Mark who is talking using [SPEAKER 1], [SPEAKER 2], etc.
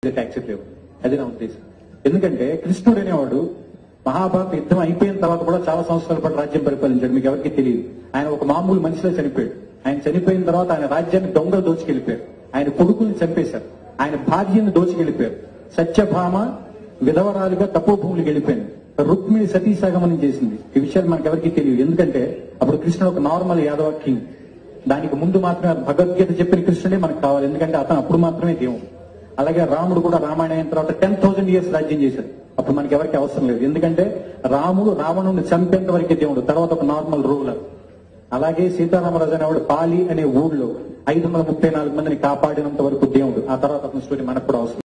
[SPEAKER 1] taxi లేవు అది నా ఉద్దేశం ఎందుకంటే కృష్ణుడు అనేవాడు మహాభారత యుద్ధం అయిపోయిన తర్వాత కూడా చాలా సంవత్సరాల పాటు రాజ్యం పరిపాలించాడు మీకు ఎవరికి తెలియదు ఆయన ఒక మామూలు మనిషిలో చనిపోయాడు ఆయన చనిపోయిన తర్వాత ఆయన రాజ్యాన్ని దొంగలు దోచుకెళ్లిపోయారు ఆయన కొడుకుల్ని చంపేశారు ఆయన భార్యను దోచుకెళ్లిపోయారు సత్యభామ విధవరాలుగా తప్పు భూములకు వెళ్ళిపోయింది రుక్మిణి సతీసాగమనం చేసింది ఈ విషయాలు మనకు ఎవరికి తెలియదు ఎందుకంటే అప్పుడు కృష్ణుడు ఒక నార్మల్ యాదవ కింగ్ దానికి ముందు మాత్రమే భగవద్గీత చెప్పిన కృష్ణుడే మనకు కావాలి ఎందుకంటే అతను అప్పుడు మాత్రమే దేవుడు అలాగే రాముడు కూడా రామాయణం అయిన తర్వాత టెన్ థౌసండ్ ఇయర్స్ రాజ్యం చేశాడు అప్పుడు మనకి ఎవరికి అవసరం లేదు ఎందుకంటే రాముడు రావణుని చంపేంత వరకే దేవుడు తర్వాత ఒక నార్మల్ రూలర్ అలాగే సీతారామరాజు అనేవాడు పాలి అనే ఊళ్ళో ఐదు వందల ముప్పై నాలుగు మందిని కాపాడినంత వరకు దేవుడు ఆ తర్వాత అతని స్టోరీ మనకు కూడా అవసరం